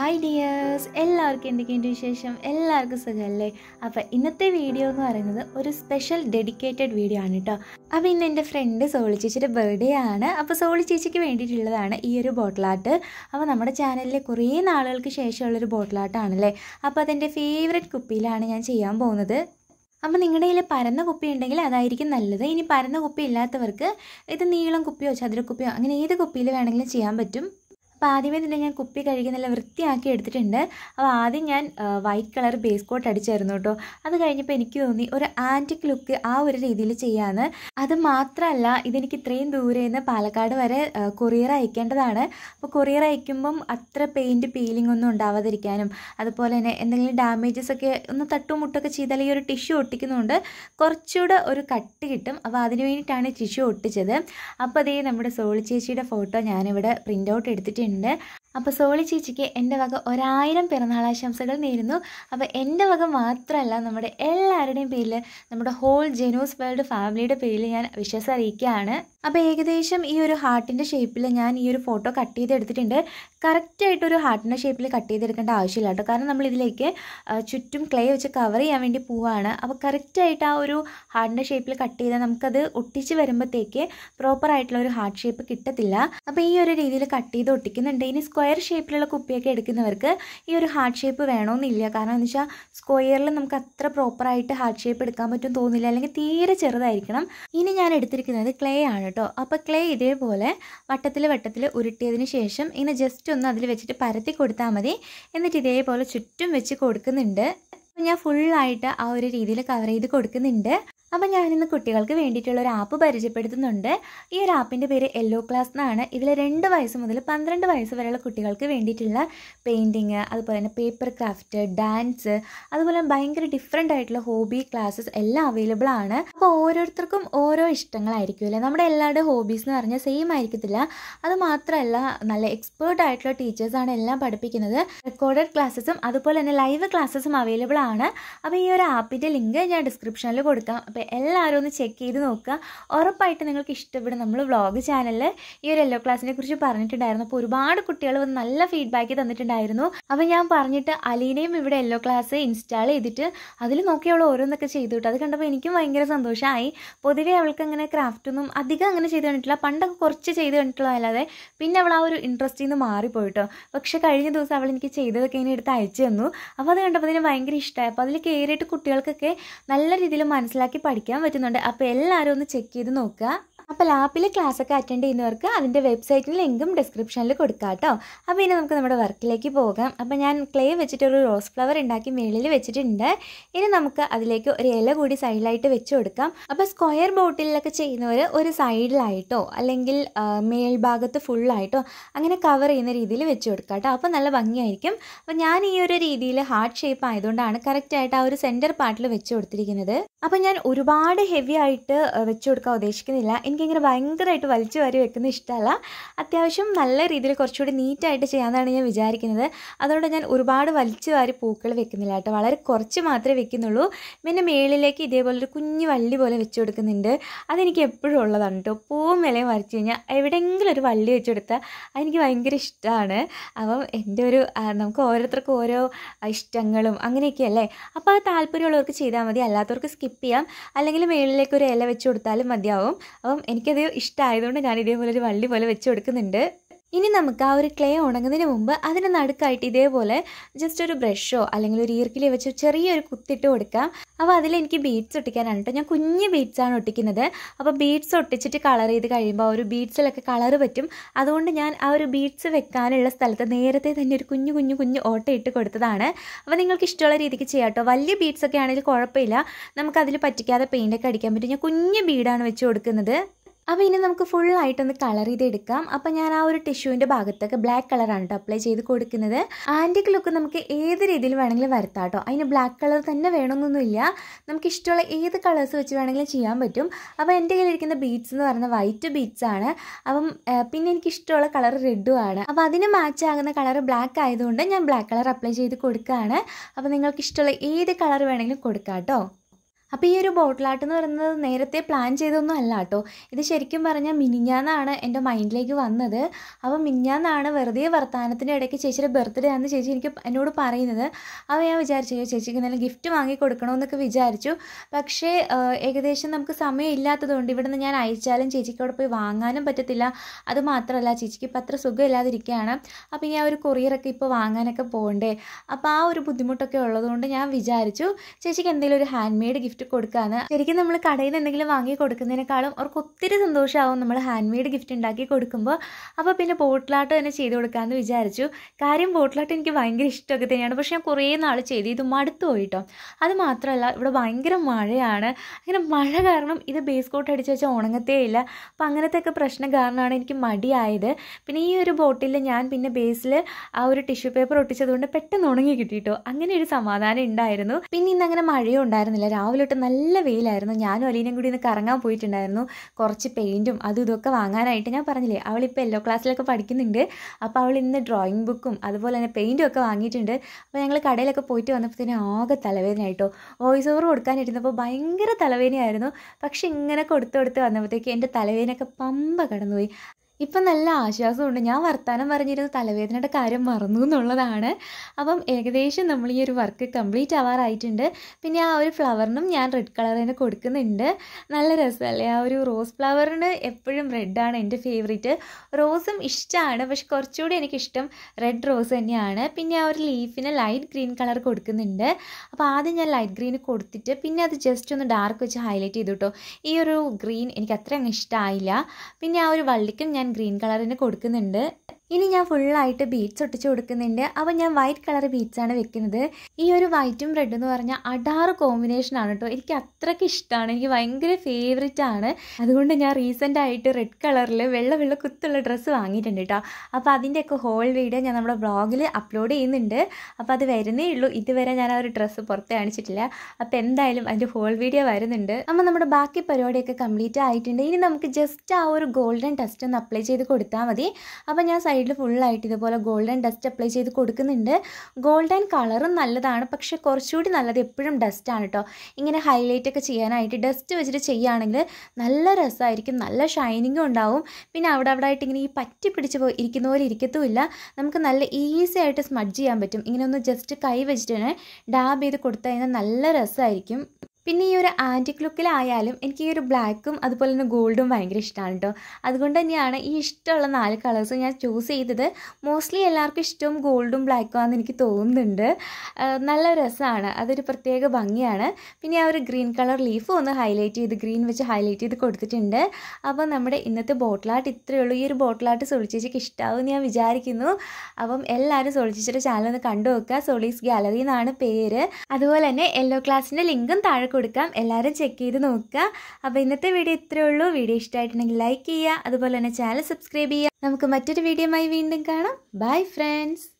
hi dears എല്ലാവർക്കും എന്തൊക്കെയുണ്ട് വിശേഷം എല്ലാവർക്കും സുഖമല്ലേ അപ്പോൾ ഇന്നത്തെ വീഡിയോ എന്ന് പറയുന്നത് ഒരു സ്പെഷ്യൽ ഡെഡിക്കേറ്റഡ് വീഡിയോ ആണ് കേട്ടോ അപ്പോൾ ഇന്ന് എൻ്റെ ഫ്രണ്ട് സോളി ചേച്ചിയുടെ ബർത്ത്ഡേ ആണ് അപ്പോൾ സോളി ചേച്ചിക്ക് വേണ്ടിയിട്ടുള്ളതാണ് ഈ ഒരു ബോട്ടിൽ ആർട്ട് അപ്പോൾ നമ്മുടെ ചാനലിൽ കുറേ നാളുകൾക്ക് ശേഷമുള്ളൊരു ബോട്ടിൽ ആർട്ടാണല്ലേ അപ്പോൾ അതെൻ്റെ ഫേവററ്റ് കുപ്പിയിലാണ് ഞാൻ ചെയ്യാൻ പോകുന്നത് അപ്പോൾ നിങ്ങളുടെ കയ്യിൽ പരന്ന കുപ്പി ഉണ്ടെങ്കിൽ അതായിരിക്കും നല്ലത് ഇനി പരന്ന കുപ്പി ഇല്ലാത്തവർക്ക് ഇത് നീളം കുപ്പിയോ ചതുരക്കുപ്പിയോ അങ്ങനെ ഏത് കുപ്പിയിൽ വേണമെങ്കിലും ചെയ്യാൻ പറ്റും അപ്പോൾ ആദ്യമേ തന്നെ ഞാൻ കുപ്പി കഴുകി നല്ല വൃത്തിയാക്കി എടുത്തിട്ടുണ്ട് അപ്പോൾ ആദ്യം ഞാൻ വൈറ്റ് കളർ ബേസ് കോട്ട് അടിച്ചായിരുന്നു കേട്ടോ അത് കഴിഞ്ഞപ്പോൾ എനിക്ക് തോന്നി ഒരു ആൻറ്റിക് ലുക്ക് ആ ഒരു രീതിയിൽ ചെയ്യാമെന്ന് അത് മാത്രമല്ല ഇതെനിക്ക് ഇത്രയും ദൂരെ നിന്ന് പാലക്കാട് വരെ കൊറിയർ അയക്കേണ്ടതാണ് അപ്പോൾ കൊറിയർ അയക്കുമ്പം അത്ര പെയിൻറ്റ് പീലിംഗ് ഒന്നും ഉണ്ടാവാതിരിക്കാനും അതുപോലെ തന്നെ എന്തെങ്കിലും ഡാമേജസ് ഒക്കെ ഒന്ന് തട്ടുമുട്ടൊക്കെ ചെയ്താൽ ഈ ഒരു ടിഷ്യൂ ഒട്ടിക്കുന്നതുകൊണ്ട് കുറച്ചുകൂടെ ഒരു കട്ട് കിട്ടും അപ്പോൾ അതിന് വേണ്ടിയിട്ടാണ് ടിഷ്യൂ ഒട്ടിച്ചത് അപ്പോൾ അതേ നമ്മുടെ സോളി ചേച്ചിയുടെ ഫോട്ടോ ഞാനിവിടെ പ്രിൻ്റ് ഔട്ട് എടുത്തിട്ടുണ്ട് അപ്പോൾ സോളി ചേച്ചിക്ക് എൻ്റെ വക ഒരായിരം പിറന്നാളാശംസകൾ നേരുന്നു അപ്പോൾ എൻ്റെ വക മാത്രമല്ല നമ്മുടെ എല്ലാവരുടെയും പേരിൽ നമ്മുടെ ഹോൾ ജെനൂസ് വേൾഡ് ഫാമിലിയുടെ പേരിൽ ഞാൻ വിശ്വാസം അറിയിക്കുകയാണ് അപ്പോൾ ഏകദേശം ഈ ഒരു ഹാർട്ടിൻ്റെ ഷേപ്പിൽ ഞാൻ ഈ ഒരു ഫോട്ടോ കട്ട് ചെയ്തെടുത്തിട്ടുണ്ട് കറക്റ്റായിട്ടൊരു ഹാർട്ടിൻ്റെ ഷേപ്പിൽ കട്ട് ചെയ്തെടുക്കേണ്ട ആവശ്യമില്ല കേട്ടോ കാരണം നമ്മൾ ഇതിലേക്ക് ചുറ്റും ക്ലേ വെച്ച് കവർ ചെയ്യാൻ വേണ്ടി പോവാണ് അപ്പോൾ കറക്റ്റായിട്ട് ആ ഒരു ഹാർട്ടിൻ്റെ ഷേപ്പിൽ കട്ട് ചെയ്താൽ നമുക്കത് ഒട്ടിച്ച് വരുമ്പോഴത്തേക്ക് പ്രോപ്പർ ആയിട്ടുള്ള ഒരു ഹാർട്ട് ഷേപ്പ് കിട്ടത്തില്ല അപ്പോൾ ഈ ഒരു രീതിയിൽ കട്ട് ചെയ്ത് ഒട്ടിക്കുന്നുണ്ട് ഇനി സ്ക്വയർ ഷേപ്പിലുള്ള കുപ്പിയൊക്കെ എടുക്കുന്നവർക്ക് ഈ ഒരു ഹാർട്ട് ഷേപ്പ് വേണമെന്നില്ല കാരണം എന്ന് വെച്ചാൽ സ്ക്വയറിൽ നമുക്ക് അത്ര പ്രോപ്പറായിട്ട് ഹാർട്ട് ഷേപ്പ് എടുക്കാൻ പറ്റും തോന്നില്ല അല്ലെങ്കിൽ തീരെ ചെറുതായിരിക്കണം ഇനി ഞാൻ എടുത്തിരിക്കുന്നത് ക്ലേ ആണ് കേട്ടോ അപ്പോൾ ക്ലേ ഇതേപോലെ വട്ടത്തിൽ വട്ടത്തിൽ ഉരുട്ടിയതിന് ശേഷം ഇങ്ങനെ ജസ്റ്റ് ഒന്ന് അതിൽ വെച്ചിട്ട് പരത്തി കൊടുത്താൽ മതി എന്നിട്ട് ഇതേപോലെ ചുറ്റും വെച്ച് കൊടുക്കുന്നുണ്ട് ഞാൻ ഫുള്ളായിട്ട് ആ ഒരു രീതിയിൽ കവർ ചെയ്ത് കൊടുക്കുന്നുണ്ട് അപ്പം ഞാനിന്ന് കുട്ടികൾക്ക് വേണ്ടിയിട്ടുള്ള ഒരു ആപ്പ് പരിചയപ്പെടുത്തുന്നുണ്ട് ഈ ഒരു ആപ്പിൻ്റെ പേര് യെല്ലോ ക്ലാസ് എന്നാണ് ഇതിൽ രണ്ട് വയസ്സ് മുതൽ പന്ത്രണ്ട് വയസ്സ് വരെയുള്ള കുട്ടികൾക്ക് വേണ്ടിയിട്ടുള്ള പെയിൻറ്റിങ് അതുപോലെ തന്നെ പേപ്പർ ക്രാഫ്റ്റ് ഡാൻസ് അതുപോലെ ഭയങ്കര ഡിഫറെൻ്റ് ആയിട്ടുള്ള ഹോബി ക്ലാസ്സസ് എല്ലാം അവൈലബിൾ ആണ് അപ്പോൾ ഓരോരുത്തർക്കും ഓരോ ഇഷ്ടങ്ങളായിരിക്കും അല്ലേ നമ്മുടെ എല്ലാവരുടെ ഹോബീസ് എന്ന് പറഞ്ഞാൽ സെയിം ആയിരിക്കത്തില്ല അത് മാത്രമല്ല നല്ല എക്സ്പേർട്ട് ആയിട്ടുള്ള ടീച്ചേഴ്സാണ് എല്ലാം പഠിപ്പിക്കുന്നത് റെക്കോർഡഡ് ക്ലാസ്സസും അതുപോലെ തന്നെ ലൈവ് ക്ലാസ്സസും അവൈലബിൾ ആണ് അപ്പോൾ ഈ ഒരു ആപ്പിൻ്റെ ലിങ്ക് ഞാൻ ഡിസ്ക്രിപ്ഷനിൽ കൊടുക്കാം അപ്പോൾ എല്ലാവരും ഒന്ന് ചെക്ക് ചെയ്ത് നോക്കുക ഉറപ്പായിട്ട് നിങ്ങൾക്ക് ഇഷ്ടപ്പെടും നമ്മൾ വ്ളോഗ് ചാനലിൽ ഈ ഒരു യെല്ലോ ക്ലാസ്സിനെ കുറിച്ച് പറഞ്ഞിട്ടുണ്ടായിരുന്നു അപ്പോൾ ഒരുപാട് കുട്ടികൾ വന്ന് നല്ല ഫീഡ്ബാക്ക് തന്നിട്ടുണ്ടായിരുന്നു അപ്പോൾ ഞാൻ പറഞ്ഞിട്ട് അലീനയും ഇവിടെ യെല്ലോ ക്ലാസ് ഇൻസ്റ്റാൾ ചെയ്തിട്ട് അതിൽ നോക്കി അവൾ ഓരോന്നൊക്കെ ചെയ്തു കേട്ടോ അത് കണ്ടപ്പോൾ എനിക്കും ഭയങ്കര സന്തോഷമായി പൊതുവേ അവൾക്ക് അങ്ങനെ ക്രാഫ്റ്റൊന്നും അധികം അങ്ങനെ ചെയ്ത് കണ്ടിട്ടില്ല പണ്ടൊക്കെ കുറച്ച് ചെയ്ത് കണ്ടിട്ടുള്ളതല്ലാതെ പിന്നെ അവൾ ആ ഒരു ഇൻട്രസ്റ്റിൽ നിന്ന് മാറിപ്പോയിട്ടോ പക്ഷേ കഴിഞ്ഞ ദിവസം അവൾ എനിക്ക് ചെയ്തതൊക്കെ ഇങ്ങനെ എടുത്ത് അയച്ചു തന്നു അപ്പോൾ അത് കണ്ടപ്പോൾ അതിന് ഭയങ്കര ഇഷ്ടമായി അപ്പോൾ അതിൽ കയറിയിട്ട് കുട്ടികൾക്കൊക്കെ നല്ല രീതിയിൽ മനസ്സിലാക്കി പഠിക്കാൻ പറ്റുന്നുണ്ട് അപ്പോൾ എല്ലാവരും ഒന്ന് ചെക്ക് ചെയ്ത് നോക്കുക അപ്പോൾ ലാപ്പിൽ ക്ലാസ്സൊക്കെ അറ്റൻഡ് ചെയ്യുന്നവർക്ക് അതിൻ്റെ വെബ്സൈറ്റിൽ ലിങ്കും ഡിസ്ക്രിപ്ഷനിൽ കൊടുക്കാം കേട്ടോ അപ്പോൾ ഇനി നമുക്ക് നമ്മുടെ വർക്കിലേക്ക് പോകാം അപ്പോൾ ഞാൻ ക്ലേ വെച്ചിട്ട് ഒരു റോസ് ഫ്ലവർ ഉണ്ടാക്കി മേളിൽ വെച്ചിട്ടുണ്ട് ഇനി നമുക്ക് അതിലേക്ക് ഒരു ഇല കൂടി സൈഡിലായിട്ട് വെച്ച് കൊടുക്കാം അപ്പോൾ സ്ക്വയർ ബോട്ടിലൊക്കെ ചെയ്യുന്നവർ ഒരു സൈഡിലായിട്ടോ അല്ലെങ്കിൽ മേൽഭാഗത്ത് ഫുള്ളായിട്ടോ അങ്ങനെ കവർ ചെയ്യുന്ന രീതിയിൽ വെച്ച് കൊടുക്കാം കേട്ടോ അപ്പോൾ നല്ല ഭംഗിയായിരിക്കും അപ്പോൾ ഞാൻ ഈ ഒരു രീതിയിൽ ഹാർട്ട് ഷേപ്പ് ആയതുകൊണ്ടാണ് കറക്റ്റായിട്ട് ആ ഒരു സെൻറ്റർ പാർട്ടിൽ വെച്ച് കൊടുത്തിരിക്കുന്നത് അപ്പോൾ ഞാൻ ഒരുപാട് ഹെവി ആയിട്ട് വെച്ച് കൊടുക്കാൻ ഉദ്ദേശിക്കുന്നില്ല എനിക്കിങ്ങനെ ഭയങ്കരമായിട്ട് വലിച്ചു വാരി വെക്കുന്ന ഇഷ്ടമല്ല അത്യാവശ്യം നല്ല രീതിയിൽ കുറച്ചുകൂടി നീറ്റായിട്ട് ചെയ്യാമെന്നാണ് ഞാൻ വിചാരിക്കുന്നത് അതുകൊണ്ട് ഞാൻ ഒരുപാട് വലിച്ചു വാരി പൂക്കൾ വെക്കുന്നില്ല കേട്ടോ വളരെ കുറച്ച് മാത്രമേ വെക്കുന്നുള്ളൂ പിന്നെ മേളിലേക്ക് ഇതേപോലെ ഒരു കുഞ്ഞു വള്ളി പോലെ വെച്ച് കൊടുക്കുന്നുണ്ട് അതെനിക്ക് എപ്പോഴും ഉള്ളതാണ് കേട്ടോ പൂവും വിലയും വരച്ച് കഴിഞ്ഞാൽ എവിടെയെങ്കിലും ഒരു വള്ളി വെച്ച് കൊടുത്താൽ അതെനിക്ക് ഭയങ്കര ഇഷ്ടമാണ് അപ്പം എൻ്റെ ഒരു നമുക്ക് ഓരോരുത്തർക്കും ഓരോ ഇഷ്ടങ്ങളും അങ്ങനെയൊക്കെ അല്ലേ അപ്പോൾ അത് താല്പര്യമുള്ളവർക്ക് ചെയ്താൽ മതി അല്ലാത്തവർക്ക് സ്കിപ്പ് ചെയ്യാം അല്ലെങ്കിൽ മേളിലേക്ക് ഒരു ഇല വെച്ച് കൊടുത്താലും മതിയാവും അപ്പം എനിക്കത് ഇഷ്ടമായതുകൊണ്ട് ഞാൻ ഇതേപോലെ ഒരു വള്ളി പോലെ വെച്ച് കൊടുക്കുന്നുണ്ട് ഇനി നമുക്ക് ആ ഒരു ക്ലേ ഉണങ്ങുന്നതിന് മുമ്പ് അതിന് നടുക്കായിട്ട് ഇതേപോലെ ജസ്റ്റ് ഒരു ബ്രഷോ അല്ലെങ്കിൽ ഒരു ഈർക്കിലി വെച്ച് ചെറിയൊരു കുത്തിട്ട് കൊടുക്കാം അപ്പോൾ അതിൽ എനിക്ക് ബീഡ്സ് ഒട്ടിക്കാനാണ് കേട്ടോ ഞാൻ കുഞ്ഞ് ബീഡ്സാണ് ഒട്ടിക്കുന്നത് അപ്പോൾ ബീഡ്സ് ഒട്ടിച്ചിട്ട് കളർ ചെയ്ത് കഴിയുമ്പോൾ ആ ഒരു ബീഡ്സിലൊക്കെ കളർ പറ്റും അതുകൊണ്ട് ഞാൻ ആ ഒരു ബീഡ്സ് വെക്കാനുള്ള സ്ഥലത്ത് നേരത്തെ തന്നെ ഒരു കുഞ്ഞു കുഞ്ഞു കുഞ്ഞു ഓട്ട ഇട്ട് കൊടുത്തതാണ് അപ്പോൾ നിങ്ങൾക്ക് ഇഷ്ടമുള്ള രീതിക്ക് ചെയ്യാം കേട്ടോ വലിയ ബീഡ്സ് ഒക്കെ ആണെങ്കിൽ കുഴപ്പമില്ല നമുക്കതിൽ പറ്റിക്കാതെ പെയിൻ്റൊക്കെ അടിക്കാൻ പറ്റും ഞാൻ കുഞ്ഞു ബീഡാണ് വെച്ച് കൊടുക്കുന്നത് അപ്പോൾ ഇനി നമുക്ക് ഫുള്ളായിട്ടൊന്ന് കളർ ചെയ്തെടുക്കാം അപ്പോൾ ഞാൻ ആ ഒരു ടിഷ്യൂവിൻ്റെ ഭാഗത്തൊക്കെ ബ്ലാക്ക് കളറാണ് കേട്ടോ അപ്ലൈ ചെയ്ത് കൊടുക്കുന്നത് ആൻറ്റിക് ലുക്ക് നമുക്ക് ഏത് രീതിയിൽ വേണമെങ്കിലും വരുത്താം കേട്ടോ അതിന് ബ്ലാക്ക് കളർ തന്നെ വേണമെന്നൊന്നുമില്ല നമുക്ക് ഇഷ്ടമുള്ള ഏത് കളേഴ്സ് വെച്ച് വേണമെങ്കിലും ചെയ്യാൻ പറ്റും അപ്പോൾ എൻ്റെ കയ്യിലിരിക്കുന്ന ബീഡ്സ് എന്ന് പറയുന്നത് വൈറ്റ് ബീഡ്സ് ആണ് അപ്പം പിന്നെ എനിക്ക് ഇഷ്ടമുള്ള കളർ റെഡും ആണ് അപ്പോൾ അതിന് മാച്ച് ആകുന്ന കളർ ബ്ലാക്ക് ആയതുകൊണ്ട് ഞാൻ ബ്ലാക്ക് കളർ അപ്ലൈ ചെയ്ത് കൊടുക്കുകയാണ് അപ്പോൾ നിങ്ങൾക്ക് ഇഷ്ടമുള്ള ഏത് കളർ വേണമെങ്കിലും കൊടുക്കാം കേട്ടോ അപ്പോൾ ഈ ഒരു ബോട്ടിലാട്ട് എന്ന് പറയുന്നത് നേരത്തെ പ്ലാൻ ചെയ്തൊന്നും അല്ല കേട്ടോ ഇത് ശരിക്കും പറഞ്ഞാൽ മിനിഞ്ഞാന്നാണ് എൻ്റെ മൈൻഡിലേക്ക് വന്നത് അപ്പോൾ മിനിഞ്ഞാന്നാണ് വെറുതെ വർത്തമാനത്തിൻ്റെ ഇടയ്ക്ക് ചേച്ചിയുടെ ബർത്ത്ഡേ ആണെന്ന് ചേച്ചി എനിക്ക് എന്നോട് പറയുന്നത് അപ്പോൾ ഞാൻ വിചാരിച്ചു "അയ്യോ, ചേച്ചിക്ക് എന്തെങ്കിലും ഗിഫ്റ്റ് വാങ്ങി കൊടുക്കണമെന്നൊക്കെ വിചാരിച്ചു പക്ഷേ ആ, ഏകദേശം നമുക്ക് സമയം ഇല്ലാത്തതുകൊണ്ട് ഇവിടെ നിന്ന് ഞാൻ അയച്ചാലും ചേച്ചിക്ക് അവിടെ പോയി വാങ്ങാനും പറ്റത്തില്ല അത് മാത്രമല്ല ചേച്ചിക്ക് ഇപ്പം അത്ര സുഖമില്ലാതിരിക്കുകയാണ് അപ്പോൾ ഇനി ആ ഒരു കൊറിയറൊക്കെ ഇപ്പോൾ വാങ്ങാനൊക്കെ പോകണ്ടേ അപ്പോൾ ആ ഒരു ബുദ്ധിമുട്ടൊക്കെ ഉള്ളതുകൊണ്ട് ഞാൻ വിചാരിച്ചു ചേച്ചിക്ക് എന്തെങ്കിലും ഒരു ഹാൻഡ് മെയ്ഡ് ഗിഫ്റ്റ് കൊടുക്കാന്ന് ശരിക്കും നമ്മൾ കടയിൽ നിന്ന് എന്തെങ്കിലും വാങ്ങി കൊടുക്കുന്നതിനേക്കാളും അവർക്ക് ഒത്തിരി സന്തോഷമാവും നമ്മൾ ഹാൻഡ് മെയ്ഡ് ഗിഫ്റ്റ് ഉണ്ടാക്കി കൊടുക്കുമ്പോൾ അപ്പോൾ പിന്നെ ബോട്ടിലാട്ട് തന്നെ ചെയ്ത് കൊടുക്കാമെന്ന് വിചാരിച്ചു കാര്യം ബോട്ടിലാട്ട് എനിക്ക് ഭയങ്കര ഇഷ്ടമൊക്കെ തന്നെയാണ് പക്ഷേ ഞാൻ കുറേ നാൾ ചെയ്ത് ഇത് മടുത്തു പോയിട്ടോ അത് മാത്രമല്ല ഇവിടെ ഭയങ്കര മഴയാണ് അങ്ങനെ മഴ കാരണം ഇത് ബേസ് കോട്ട് അടിച്ച് വെച്ചാൽ ഉണങ്ങത്തേ ഇല്ല അപ്പോൾ അങ്ങനത്തെ ഒക്കെ പ്രശ്നം കാരണമാണ് എനിക്ക് മടിയായത് പിന്നെ ഈ ഒരു ബോട്ടിൽ ഞാൻ പിന്നെ ബേസിൽ ആ ഒരു ടിഷ്യൂ പേപ്പർ ഒട്ടിച്ചതുകൊണ്ട് പെട്ടെന്ന് ഉണങ്ങി കിട്ടിയിട്ടോ അങ്ങനെ ഒരു സമാധാനം ഉണ്ടായിരുന്നു പിന്നെ ഇന്ന് അങ്ങനെ മഴയും ഉണ്ടായിരുന്നില്ല രാവിലെ തൊട്ട് നല്ല വെയിലായിരുന്നു ഞാനും അലീനയും കൂടി ഇന്ന് കറങ്ങാൻ പോയിട്ടുണ്ടായിരുന്നു കുറച്ച് പെയിൻറ്റും അതും ഇതൊക്കെ വാങ്ങാനായിട്ട് ഞാൻ പറഞ്ഞില്ലേ അവളിപ്പോൾ യെല്ലോ ക്ലാസ്സിലൊക്കെ പഠിക്കുന്നുണ്ട് അപ്പോൾ അവൾ ഇന്ന് ഡ്രോയിങ് ബുക്കും അതുപോലെ തന്നെ പെയിൻറ്റും ഒക്കെ വാങ്ങിയിട്ടുണ്ട് അപ്പോൾ ഞങ്ങൾ കടയിലൊക്കെ പോയിട്ട് വന്നപ്പോഴത്തേനും ആകെ തലവേദനയായിട്ടോ വോയിസ് ഓവർ കൊടുക്കാനിരുന്നപ്പോൾ ഭയങ്കര തലവേദനയായിരുന്നു പക്ഷെ ഇങ്ങനെ കൊടുത്ത് കൊടുത്ത് വന്നപ്പോഴത്തേക്ക് എൻ്റെ തലവേദനയൊക്കെ പമ്പ കടന്നുപോയി ഇപ്പം നല്ല ആശ്വാസമുണ്ട് ഞാൻ വർത്തമാനം പറഞ്ഞിരുന്ന തലവേദനയുടെ കാര്യം മറന്നു എന്നുള്ളതാണ് അപ്പം ഏകദേശം നമ്മൾ ഈ ഒരു വർക്ക് കംപ്ലീറ്റ് ആവാറായിട്ടുണ്ട് പിന്നെ ആ ഒരു ഫ്ലവറിനും ഞാൻ റെഡ് കളർ തന്നെ കൊടുക്കുന്നുണ്ട് നല്ല രസമല്ലേ ആ ഒരു റോസ് ഫ്ലവറിന് എപ്പോഴും റെഡാണ് എൻ്റെ ഫേവറേറ്റ് റോസും ഇഷ്ടമാണ് പക്ഷെ കുറച്ചുകൂടി എനിക്കിഷ്ടം റെഡ് റോസ് തന്നെയാണ് പിന്നെ ആ ഒരു ലീഫിന് ലൈറ്റ് ഗ്രീൻ കളർ കൊടുക്കുന്നുണ്ട് അപ്പോൾ ആദ്യം ഞാൻ ലൈറ്റ് ഗ്രീൻ കൊടുത്തിട്ട് പിന്നെ അത് ജസ്റ്റ് ഒന്ന് ഡാർക്ക് വെച്ച് ഹൈലൈറ്റ് ചെയ്തു കേട്ടോ ഈ ഒരു ഗ്രീൻ എനിക്ക് അത്ര അങ്ങ് ഇഷ്ടമായില്ല പിന്നെ ആ ഒരു വള്ളിക്കും ഞാൻ ഗ്രീൻ കളറിന് കൊടുക്കുന്നുണ്ട് ഇനി ഞാൻ ഫുള്ളായിട്ട് ബീറ്റ്സ് ഒട്ടിച്ച് കൊടുക്കുന്നുണ്ട് അപ്പോൾ ഞാൻ വൈറ്റ് കളർ ബീറ്റ്സാണ് വെക്കുന്നത് ഈ ഒരു വൈറ്റും റെഡ് എന്ന് പറഞ്ഞാൽ അടാറ് കോമ്പിനേഷൻ ആണ് കേട്ടോ എനിക്ക് അത്രയ്ക്ക് ഇഷ്ടമാണ് എനിക്ക് ഭയങ്കര ഫേവറേറ്റ് ആണ് അതുകൊണ്ട് ഞാൻ റീസെൻ്റ് ആയിട്ട് റെഡ് കളറിൽ വെള്ള വെള്ള കുത്തുള്ള ഡ്രസ്സ് വാങ്ങിയിട്ടുണ്ട് കേട്ടോ അപ്പോൾ അതിൻ്റെയൊക്കെ ഹോൾ വീഡിയോ ഞാൻ നമ്മുടെ ബ്ലോഗിൽ അപ്ലോഡ് ചെയ്യുന്നുണ്ട് അപ്പോൾ അത് വരുന്നേ ഉള്ളൂ ഇതുവരെ ഞാൻ ആ ഒരു ഡ്രസ്സ് പുറത്ത് കാണിച്ചിട്ടില്ല അപ്പോൾ എന്തായാലും അതിൻ്റെ ഹോൾ വീഡിയോ വരുന്നുണ്ട് അപ്പോൾ നമ്മുടെ ബാക്കി പരിപാടിയൊക്കെ കംപ്ലീറ്റ് ആയിട്ടുണ്ട് ഇനി നമുക്ക് ജസ്റ്റ് ആ ഒരു ഗോൾഡൻ ടെസ്റ്റ് ഒന്ന് അപ്ലൈ ചെയ്ത് കൊടുത്താൽ മതി അപ്പോൾ ഞാൻ സൈഡിൽ ഫുള്ളായിട്ട് ഇതുപോലെ ഗോൾഡൻ ഡസ്റ്റ് അപ്ലൈ ചെയ്ത് കൊടുക്കുന്നുണ്ട് ഗോൾഡൻ കളറും നല്ലതാണ് പക്ഷേ കുറച്ചുകൂടി നല്ലത് എപ്പോഴും ഡസ്റ്റാണ് കേട്ടോ ഇങ്ങനെ ഹൈലൈറ്റ് ഒക്കെ ചെയ്യാനായിട്ട് ഡസ്റ്റ് വെച്ചിട്ട് ചെയ്യുകയാണെങ്കിൽ നല്ല രസമായിരിക്കും നല്ല ഷൈനിങ്ങും ഉണ്ടാവും പിന്നെ അവിടെ അവിടെ ആയിട്ട് ഇങ്ങനെ ഈ പറ്റി പിടിച്ച് പോയി ഇരിക്കുന്ന പോലെ ഇരിക്കത്തുമില്ല നമുക്ക് നല്ല ഈസി ആയിട്ട് സ്മഡ്ജ് ചെയ്യാൻ പറ്റും ഇങ്ങനെ ഒന്ന് ജസ്റ്റ് കൈ വെച്ചിട്ട് തന്നെ ഡാബ് ചെയ്ത് കൊടുത്തു കഴിഞ്ഞാൽ നല്ല രസമായിരിക്കും പിന്നെ ഈ ഒരു ആൻറ്റിക് ലുക്കിലായാലും എനിക്ക് ഈ ഒരു ബ്ലാക്കും അതുപോലെ തന്നെ ഗോൾഡും ഭയങ്കര ഇഷ്ടമാണ് കേട്ടോ അതുകൊണ്ട് തന്നെയാണ് ഈ ഇഷ്ടമുള്ള നാല് കളേഴ്സ് ഞാൻ ചൂസ് ചെയ്തത് മോസ്റ്റ്ലി എല്ലാവർക്കും ഇഷ്ടവും ഗോൾഡും ബ്ലാക്കും ആണെന്ന് എനിക്ക് തോന്നുന്നുണ്ട് ആ, നല്ല രസമാണ് അതൊരു പ്രത്യേക ഭംഗിയാണ് പിന്നെ ആ ഒരു ഗ്രീൻ കളർ ലീഫ് ഒന്ന് ഹൈലൈറ്റ് ചെയ്ത് ഗ്രീൻ വെച്ച് ഹൈലൈറ്റ് ചെയ്ത് കൊടുത്തിട്ടുണ്ട് അപ്പോൾ നമ്മുടെ ഇന്നത്തെ ബോട്ടിലാട്ട് ഇത്രയേ ഉള്ളൂ ഈ ഒരു ബോട്ടിലാട്ട് സൊളിച്ചേച്ചിക്ക് ഇഷ്ടമാവും ഞാൻ വിചാരിക്കുന്നു അപ്പം എല്ലാവരും സൊളിച്ചേച്ചിയുടെ ചാനൽ ഒന്ന് കണ്ടു നോക്കുക സൊളീസ് ഗാലറി എന്നാണ് പേര് അതുപോലെ തന്നെ യെല്ലോ ക്ലാസ്സിൻ്റെ ലിങ്കും താഴെ കൊടുക്കാം എല്ലാവരും ചെക്ക് ചെയ്ത് നോക്കുക അപ്പോൾ ഇന്നത്തെ വീഡിയോ ഇത്രയേ ഉള്ളൂ വീഡിയോ ഇഷ്ടമായിട്ടുണ്ടെങ്കിൽ ലൈക്ക് ചെയ്യുക അതുപോലെ തന്നെ ചാനൽ സബ്സ്ക്രൈബ് ചെയ്യുക നമുക്ക് മറ്റൊരു വീഡിയോയുമായി വീണ്ടും കാണാം ബൈ ഫ്രണ്ട്സ്